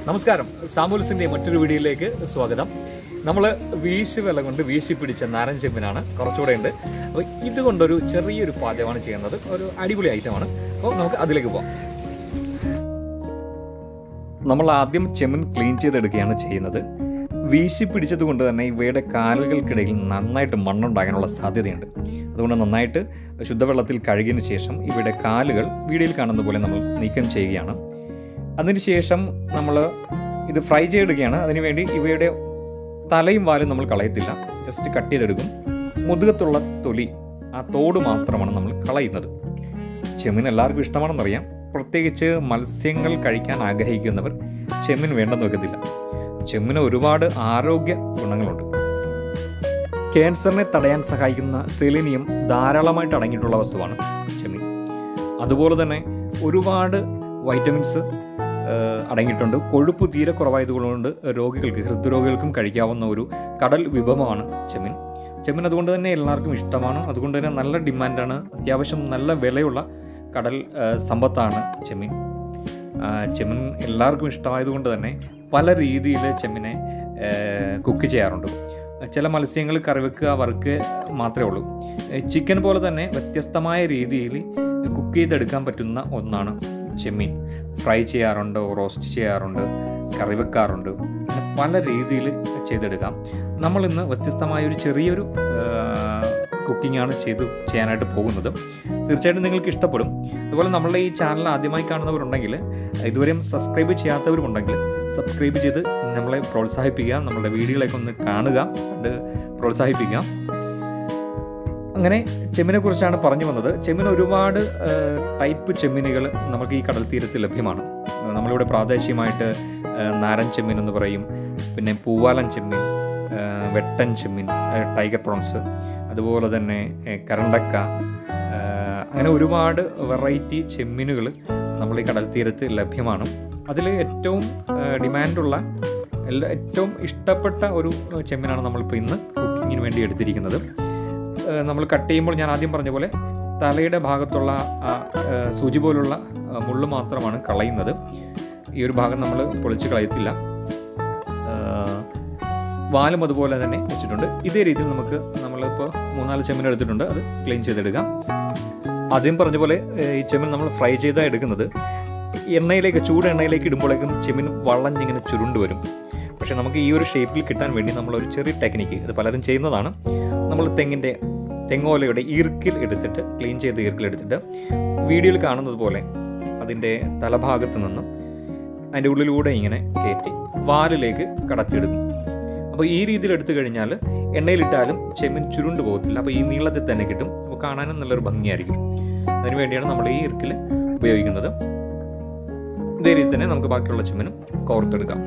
നമസ്കാരം സാമൂൽസിന്റെ മറ്റൊരു വീഡിയോയിലേക്ക് സ്വാഗതം നമ്മൾ വീശി വെള്ളം കൊണ്ട് വീശി പിടിച്ച നാരൻ ചെമ്പിനാണ് കുറച്ചുകൂടെ ഉണ്ട് അപ്പോൾ ഇതുകൊണ്ടൊരു ചെറിയൊരു പാചകമാണ് ചെയ്യുന്നത് ഒരു അടിപൊളി ഐറ്റമാണ് അപ്പോൾ നമുക്ക് അതിലേക്ക് പോകാം നമ്മൾ ആദ്യം ചെമ്മീൻ ക്ലീൻ ചെയ്തെടുക്കുകയാണ് ചെയ്യുന്നത് വീശി പിടിച്ചത് കൊണ്ട് തന്നെ ഇവയുടെ കാലുകൾക്കിടയിൽ നന്നായിട്ട് മണ്ണുണ്ടാകാനുള്ള സാധ്യതയുണ്ട് അതുകൊണ്ട് നന്നായിട്ട് ശുദ്ധവെള്ളത്തിൽ കഴുകിയതിന് ശേഷം ഇവയുടെ കാലുകൾ വീഡിയോയിൽ കാണുന്ന പോലെ നമ്മൾ നീക്കം ചെയ്യുകയാണ് അതിനുശേഷം നമ്മൾ ഇത് ഫ്രൈ ചെയ്തെടുക്കുകയാണ് അതിനുവേണ്ടി ഇവയുടെ തലയും വാലും നമ്മൾ കളയത്തില്ല ജസ്റ്റ് കട്ട് ചെയ്തെടുക്കും മുതുകത്തുള്ള തൊലി ആ തോട് മാത്രമാണ് നമ്മൾ കളയുന്നത് ചെമ്മീൻ എല്ലാവർക്കും ഇഷ്ടമാണെന്നറിയാം പ്രത്യേകിച്ച് മത്സ്യങ്ങൾ കഴിക്കാൻ ആഗ്രഹിക്കുന്നവർ ചെമ്മീൻ വേണ്ടെന്ന് വെക്കത്തില്ല ചെമ്മിന് ഒരുപാട് ആരോഗ്യ ഗുണങ്ങളുണ്ട് ക്യാൻസറിനെ തടയാൻ സഹായിക്കുന്ന സെലിനിയം ധാരാളമായിട്ട് അടങ്ങിയിട്ടുള്ള വസ്തുവാണ് ചെമ്മീൻ അതുപോലെ തന്നെ ഒരുപാട് വൈറ്റമിൻസ് ഏഹ്, അടങ്ങിയിട്ടുണ്ട് കൊഴുപ്പ് തീരെ കുറവായതുകൊണ്ട് രോഗികൾക്ക് ഹൃദ്രോഗികൾക്കും കഴിക്കാവുന്ന ഒരു കടൽ വിഭവമാണ് ചെമ്മീൻ ചെമ്മീൻ അതുകൊണ്ട് തന്നെ എല്ലാവർക്കും ഇഷ്ടമാണ് അതുകൊണ്ട് തന്നെ നല്ല ഡിമാൻഡാണ് അത്യാവശ്യം നല്ല വിലയുള്ള കടൽ ഏഹ്, സമ്പത്താണ് ചെമ്മീൻ ആ, ചെമ്മീൻ എല്ലാവർക്കും ഇഷ്ടമായതുകൊണ്ട് തന്നെ പല രീതിയിൽ ചെമ്മീനെ കുക്ക് ചെയ്യാറുണ്ട് ചില മത്സ്യങ്ങൾ കറി വെക്കുക വറുക്കുക മാത്രമേ ഉള്ളൂ ചിക്കൻ പോലെ തന്നെ വ്യത്യസ്തമായ രീതിയിൽ കുക്ക് ചെയ്തെടുക്കാൻ പറ്റുന്ന ഒന്നാണ് ചെമ്മീൻ ഫ്രൈ ചെയ്യാറുണ്ട് റോസ്റ്റ് ചെയ്യാറുണ്ട് കറി വെക്കാറുണ്ട് അങ്ങനെ പല രീതിയിൽ ചെയ്തെടുക്കാം നമ്മളിന്ന് വ്യത്യസ്തമായ ഒരു ചെറിയൊരു കുക്കിംഗ് ആണ് ചെയ്തു ചെയ്യാനായിട്ട് പോകുന്നത് തീർച്ചയായിട്ടും നിങ്ങൾക്ക് ഇഷ്ടപ്പെടും അതുപോലെ നമ്മളുടെ ഈ ചാനൽ ആദ്യമായി കാണുന്നവരുണ്ടെങ്കിൽ ഇതുവരെയും സബ്സ്ക്രൈബ് ചെയ്യാത്തവരുമുണ്ടെങ്കിൽ സബ്സ്ക്രൈബ് ചെയ്ത് നമ്മളെ പ്രോത്സാഹിപ്പിക്കുക നമ്മളുടെ വീഡിയോകളൊക്കെ ഒന്ന് കാണുക അത് പ്രോത്സാഹിപ്പിക്കുക അങ്ങനെ ചെമ്മിനെ കുറിച്ചാണ് പറഞ്ഞു വന്നത് ചെമ്മിൻ ഒരുപാട് ടൈപ്പ് ചെമ്മീനുകൾ നമുക്ക് ഈ കടൽ തീരത്ത് ലഭ്യമാണ് നമ്മളിവിടെ പ്രാദേശികമായിട്ട് ആ, നാരൻ ചെമ്മീൻ എന്ന് പറയും പിന്നെ പൂവാലൻ ചെമ്മീൻ ആ, വെട്ടൻ ചെമ്മീൻ ആ, ടൈഗർ പ്രോൺസ് അതുപോലെ തന്നെ ഏ, കരണ്ടക്ക ആ, അങ്ങനെ ഒരുപാട് വെറൈറ്റി ചെമ്മീനുകൾ നമ്മൾ ഈ കടൽ തീരത്ത് ലഭ്യമാണ് അതിൽ ഏറ്റവും ആ, ഡിമാൻഡുള്ള എല്ലാ ഏറ്റവും ഇഷ്ടപ്പെട്ട ഒരു ചെമ്മീനാണ് നമ്മളിപ്പോൾ ഇന്ന് കുക്കിങ്ങിന് വേണ്ടി എടുത്തിരിക്കുന്നത് ഏഹ് നമ്മൾ കട്ട് ചെയ്യുമ്പോൾ ഞാൻ ആദ്യം പറഞ്ഞ പോലെ തലയുടെ ഭാഗത്തുള്ള ആ ഏഹ് സൂചി പോലുള്ള ആ, മുള്ള് മാത്രമാണ് കളയുന്നത് ഈ ഒരു ഭാഗം നമ്മൾ പൊളിച്ച് കളയത്തില്ല ഏഹ് വാലും അതുപോലെ തന്നെ വെച്ചിട്ടുണ്ട് ഇതേ രീതിയിൽ നമുക്ക് നമ്മളിപ്പോൾ മൂന്നാല് ചെമ്മീൻ എടുത്തിട്ടുണ്ട് അത് ക്ലീൻ ചെയ്തെടുക്കാം ആദ്യം പറഞ്ഞ പോലെ ഏഹ് ഈ ചെമ്മീൻ നമ്മൾ ഫ്രൈ ചെയ്താൽ എടുക്കുന്നത് എണ്ണയിലേക്ക് ചൂട് എണ്ണയിലേക്ക് ഇടുമ്പോഴേക്കും ചെമ്മീൻ വളഞ്ഞിങ്ങനെ ചുരുണ്ട് വരും പക്ഷേ നമുക്ക് ഈ ഒരു ഷേപ്പിൽ കിട്ടാൻ വേണ്ടി നമ്മളൊരു ചെറിയ ടെക്നിക്ക് ഇത് പലരും ചെയ്യുന്നതാണ് നമ്മൾ തെങ്ങിൻ്റെ തെങ്ങോലയുടെ ഈർക്കിൽ എടുത്തിട്ട് ക്ലീൻ ചെയ്ത ഈർക്കിൽ എടുത്തിട്ട് വീഡിയോയിൽ കാണുന്നത് പോലെ അതിൻ്റെ തലഭാഗത്ത് നിന്നും അതിൻ്റെ ഉള്ളിലൂടെ ഇങ്ങനെ കയറ്റി വാലിലേക്ക് കടത്തിയെടുക്കും അപ്പോൾ ഈ രീതിയിൽ എടുത്തു കഴിഞ്ഞാൽ എണ്ണയിലിട്ടാലും ചെമ്മീൻ ചുരുണ്ട് പോകത്തില്ല അപ്പോൾ ഈ നീളത്തിൽ തന്നെ കിട്ടും അപ്പോൾ കാണാനും നല്ലൊരു ഭംഗിയായിരിക്കും അതിന് വേണ്ടിയാണ് നമ്മൾ ഈ ഈർക്കിൽ ഉപയോഗിക്കുന്നത് ഇതേ രീതി തന്നെ നമുക്ക് ബാക്കിയുള്ള ചെമ്മീനും കോർത്തെടുക്കാം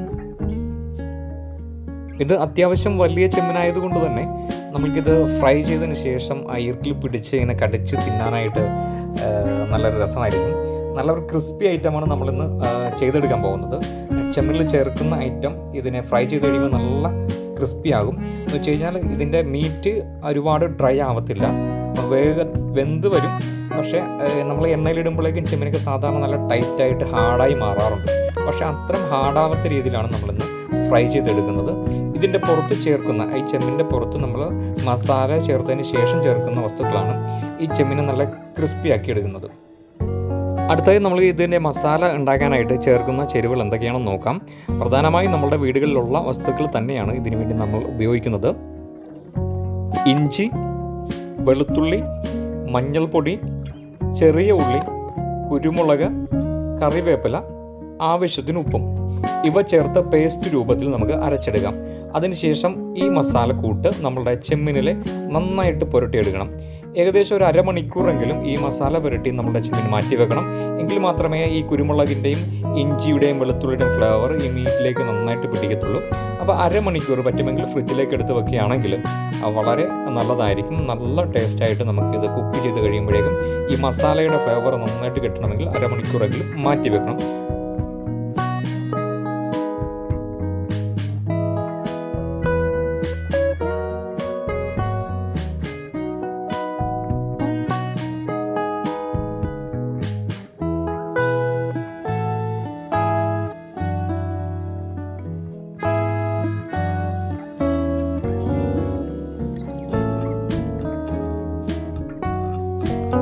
ഇത് അത്യാവശ്യം വലിയ ചെമ്മീനായതുകൊണ്ട് തന്നെ നമുക്കിത് ഫ്രൈ ചെയ്തതിന് ശേഷം ആ ഈർക്കിൽ പിടിച്ച് ഇങ്ങനെ കടിച്ച് തിന്നാനായിട്ട് ആ, നല്ലൊരു രസമായിരിക്കും നല്ലൊരു ക്രിസ്പി ഐറ്റമാണ് നമ്മളിന്ന് ആ, ചെയ്തെടുക്കാൻ പോകുന്നത് ചെമ്മീനിൽ ചേർക്കുന്ന ഐറ്റം ഇതിനെ ഫ്രൈ ചെയ്ത് കഴിയുമ്പോൾ നല്ല ക്രിസ്പി ആകും എന്ന് വെച്ച് കഴിഞ്ഞാൽ ഇതിൻ്റെ മീറ്റ് ഒരുപാട് ഡ്രൈ ആവത്തില്ല വേഗം വെന്ത് വരും പക്ഷേ നമ്മൾ എണ്ണയിലിടുമ്പോഴേക്കും ചെമ്മീനൊക്കെ സാധാരണ നല്ല ടൈറ്റായിട്ട് ഹാർഡായി മാറാറുണ്ട് പക്ഷേ അത്രയും ഹാർഡാവാത്ത രീതിയിലാണ് നമ്മളിന്ന് ഫ്രൈ ചെയ്തെടുക്കുന്നത് ഇതിൻ്റെ പുറത്ത് ചേർക്കുന്ന ഈ ചെമ്മിൻ്റെ പുറത്ത് നമ്മൾ മസാല ചേർത്തതിന് ശേഷം ചേർക്കുന്ന വസ്തുക്കളാണ് ഈ ചെമ്മിനെ നല്ല ക്രിസ്പി ആക്കി എടുക്കുന്നത് അടുത്തതായി നമ്മൾ ഇതിൻ്റെ മസാല ഉണ്ടാക്കാനായിട്ട് ചേർക്കുന്ന ചേരുവകൾ എന്തൊക്കെയാണെന്ന് നോക്കാം പ്രധാനമായും നമ്മുടെ വീടുകളിലുള്ള വസ്തുക്കൾ തന്നെയാണ് ഇതിനു വേണ്ടി നമ്മൾ ഉപയോഗിക്കുന്നത് ഇഞ്ചി വെളുത്തുള്ളി മഞ്ഞൾപ്പൊടി ചെറിയ ഉള്ളി കുരുമുളക് കറിവേപ്പില ആവശ്യത്തിന് ഉപ്പും ഇവ ചേർത്ത് പേസ്റ്റ് രൂപത്തിൽ നമുക്ക് അരച്ചെടുക്കാം അതിനുശേഷം ഈ മസാലക്കൂട്ട് നമ്മളുടെ ചെമ്മിനിൽ നന്നായിട്ട് പുരട്ടിയെടുക്കണം ഏകദേശം ഒരു അരമണിക്കൂറെങ്കിലും ഈ മസാല പുരട്ടി നമ്മുടെ ചെമ്മിന് മാറ്റി വെക്കണം എങ്കിൽ മാത്രമേ ഈ കുരുമുളകിൻ്റെയും ഇഞ്ചിയുടെയും വെളുത്തുള്ളിയുടെയും ഫ്ലേവർ ഈ മീറ്റിലേക്ക് നന്നായിട്ട് പിടിക്കത്തുള്ളൂ അപ്പോൾ അരമണിക്കൂർ പറ്റുമെങ്കിൽ ഫ്രിഡ്ജിലേക്ക് എടുത്ത് വെക്കുകയാണെങ്കിൽ അത് വളരെ നല്ലതായിരിക്കും നല്ല ടേസ്റ്റായിട്ട് നമുക്ക് ഇത് കുക്ക് ചെയ്ത് കഴിയുമ്പോഴേക്കും ഈ മസാലയുടെ ഫ്ലേവർ നന്നായിട്ട് കിട്ടണമെങ്കിൽ അരമണിക്കൂറെങ്കിലും മാറ്റി വെക്കണം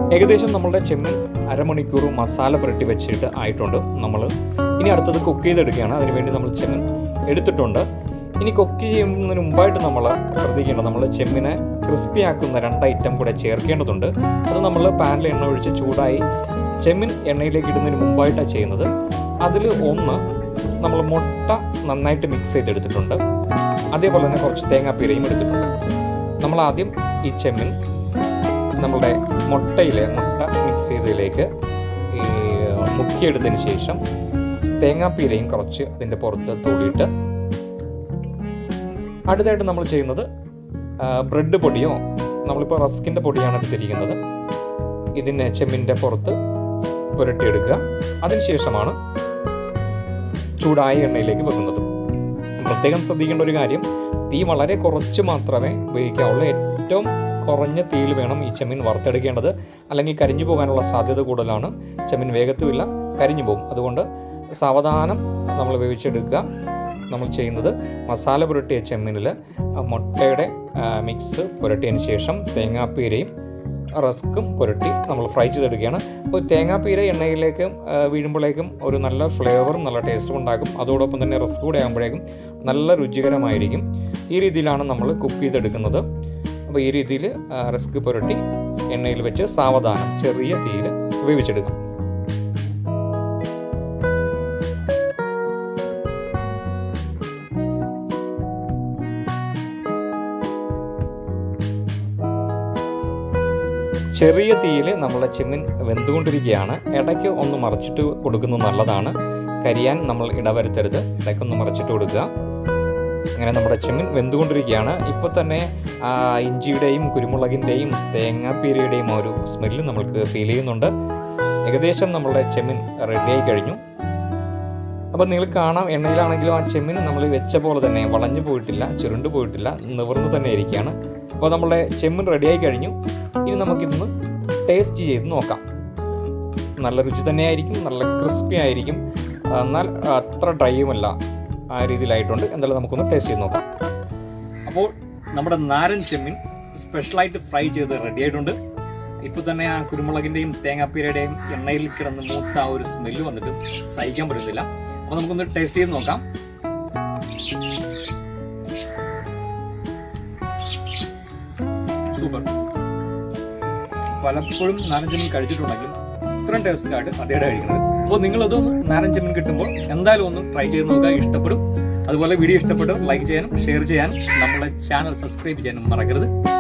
ഏകദേശം നമ്മളുടെ ചെമ്മീൻ അരമണിക്കൂർ മസാല പുരട്ടി വെച്ചിട്ട് ആയിട്ടുണ്ട് നമ്മൾ ഇനി അടുത്തത് കുക്ക് ചെയ്തെടുക്കുകയാണ് അതിനുവേണ്ടി നമ്മൾ ചെമ്മീൻ എടുത്തിട്ടുണ്ട് ഇനി കുക്ക് ചെയ്യുന്നതിന് മുമ്പായിട്ട് നമ്മൾ ശ്രദ്ധിക്കേണ്ടത് നമ്മൾ ചെമ്മിനെ ക്രിസ്പി ആക്കുന്ന രണ്ട് ഐറ്റം കൂടെ ചേർക്കേണ്ടതുണ്ട് അത് നമ്മൾ പാനിൽ എണ്ണ ഒഴിച്ച് ചൂടായി ചെമ്മീൻ എണ്ണയിലേക്ക് ഇടുന്നതിന് മുമ്പായിട്ടാണ് ചെയ്യുന്നത് അതിൽ ഒന്ന് നമ്മൾ മുട്ട നന്നായിട്ട് മിക്സ് ചെയ്തെടുത്തിട്ടുണ്ട് അതേപോലെ തന്നെ കുറച്ച് തേങ്ങാപ്പീരയും എടുത്തിട്ടുണ്ട് നമ്മൾ ആദ്യം ഈ ചെമ്മീൻ നമ്മളുടെ മുട്ടയിലെ മുട്ട മിക്സ് ചെയ്തതിലേക്ക് ഈ മുക്കിയെടുത്തതിന് ശേഷം തേങ്ങാപ്പീരയും കുറച്ച് അതിൻ്റെ പുറത്ത് തൂടിയിട്ട് അടുത്തായിട്ട് നമ്മൾ ചെയ്യുന്നത് ബ്രെഡ് പൊടിയോ നമ്മളിപ്പോൾ റസ്കിൻ്റെ പൊടിയാണ് എടുത്തിരിക്കുന്നത് ഇതിനെ ചെമ്മിൻ്റെ പുറത്ത് പുരട്ടിയെടുക്കുക അതിനുശേഷമാണ് ചൂടായ എണ്ണയിലേക്ക് വെക്കുന്നത് പ്രത്യേകം ശ്രദ്ധിക്കേണ്ട ഒരു കാര്യം തീ വളരെ കുറച്ച് മാത്രമേ ഉപയോഗിക്കാവുള്ളൂ ഏറ്റവും കുറഞ്ഞ തീയിൽ വേണം ഈ ചെമ്മീൻ വറുത്തെടുക്കേണ്ടത് അല്ലെങ്കിൽ കരിഞ്ഞു പോകാനുള്ള സാധ്യത കൂടുതലാണ് ചെമ്മീൻ വേഗത്തുമില്ല കരിഞ്ഞു പോകും അതുകൊണ്ട് സാവധാനം നമ്മൾ വേവിച്ചെടുക്കുക നമ്മൾ ചെയ്യുന്നത് മസാല പുരട്ടിയ ചെമ്മീനിൽ മുട്ടയുടെ മിക്സ് പുരട്ടിയതിന് ശേഷം തേങ്ങാപ്പീരയും റസ്ക്കും പുരട്ടി നമ്മൾ ഫ്രൈ ചെയ്തെടുക്കുകയാണ് അപ്പോൾ തേങ്ങാപ്പീര എണ്ണയിലേക്ക് ആ, വീഴുമ്പോഴേക്കും ഒരു നല്ല ഫ്ലേവറും നല്ല ടേസ്റ്റും ഉണ്ടാകും അതോടൊപ്പം തന്നെ റസ്ക് കൂടെ ആകുമ്പോഴേക്കും നല്ല രുചികരമായിരിക്കും ഈ രീതിയിലാണ് നമ്മൾ കുക്ക് ചെയ്തെടുക്കുന്നത് അപ്പോൾ ഈ രീതിയിൽ റസ്ക് പുരട്ടി എണ്ണയിൽ വെച്ച് സാവധാനം ചെറിയ തീയിൽ വേവിച്ചെടുക്കാം ചെറിയ തീയിൽ നമ്മളെ ചെമ്മീൻ വെന്തുകൊണ്ടിരിക്കുകയാണ് ഇടയ്ക്ക് ഒന്ന് മറച്ചിട്ട് കൊടുക്കുന്നത് നല്ലതാണ് കരിയാൻ നമ്മൾ ഇടവരുത്തരുത് ഇടയ്ക്കൊന്ന് മറച്ചിട്ട് കൊടുക്കുക അങ്ങനെ നമ്മുടെ ചെമ്മീൻ വെന്തുകൊണ്ടിരിക്കുകയാണ് ഇപ്പോൾ തന്നെ ആ, ഇഞ്ചിയുടെയും കുരുമുളകിൻ്റെയും തേങ്ങാപ്പീരയുടെയും ആ ഒരു സ്മെല്ല് നമ്മൾക്ക് ഫീൽ ചെയ്യുന്നുണ്ട് ഏകദേശം നമ്മുടെ ചെമ്മീൻ റെഡിയായി കഴിഞ്ഞു അപ്പോൾ നിങ്ങൾ കാണാം എണ്ണയിലാണെങ്കിലും ആ ചെമ്മീൻ നമ്മൾ വെച്ച പോലെ തന്നെ വളഞ്ഞു പോയിട്ടില്ല ചുരുണ്ട് പോയിട്ടില്ല നിവർന്ന് തന്നെ ഇരിക്കുകയാണ് അപ്പോൾ നമ്മുടെ ചെമ്മീൻ റെഡിയായി കഴിഞ്ഞു ഇനി നമുക്കിതൊന്ന് ടേസ്റ്റ് ചെയ്ത് നോക്കാം നല്ല രുചി തന്നെയായിരിക്കും നല്ല ക്രിസ്പി ആയിരിക്കും എന്നാൽ അത്ര ഡ്രൈയുമല്ല ആ രീതിയിലായിട്ടുണ്ട് എന്തായാലും നമുക്കൊന്ന് ടേസ്റ്റ് ചെയ്ത് നോക്കാം അപ്പോൾ നമ്മുടെ നാരൻ ചെമ്മീൻ സ്പെഷ്യലായിട്ട് ഫ്രൈ ചെയ്ത് റെഡി ആയിട്ടുണ്ട് ഇപ്പോൾ തന്നെ ആ കുരുമുളകിൻ്റെയും തേങ്ങാപ്പീരയുടെയും എണ്ണയിൽ കിടന്ന് മൂത്ത ആ ഒരു സ്മെല്ല് വന്നിട്ട് സഹിക്കാൻ പറ്റുന്നില്ല അപ്പോൾ നമുക്കൊന്ന് ടേസ്റ്റ് ചെയ്ത് നോക്കാം സൂപ്പർ പലപ്പോഴും നാരൻ ചെമ്മീൻ കഴിച്ചിട്ടുണ്ടെങ്കിലും ഇത്രയും ടേസ്റ്റ് ആയിട്ട് അതേടെ കഴിക്കുന്നത് അപ്പോൾ നിങ്ങളതും നാരൻ ചെമ്മീൻ കിട്ടുമ്പോൾ എന്തായാലും ഒന്ന് ട്രൈ ചെയ്ത് നോക്കുക ഇഷ്ടപ്പെടും അതുപോലെ വീഡിയോ ഇഷ്ടപ്പെട്ട് ലൈക്ക് ചെയ്യാനും ഷെയർ ചെയ്യാനും നമ്മളെ ചാനൽ സബ്സ്ക്രൈബ് ചെയ്യാനും മറക്കരുത്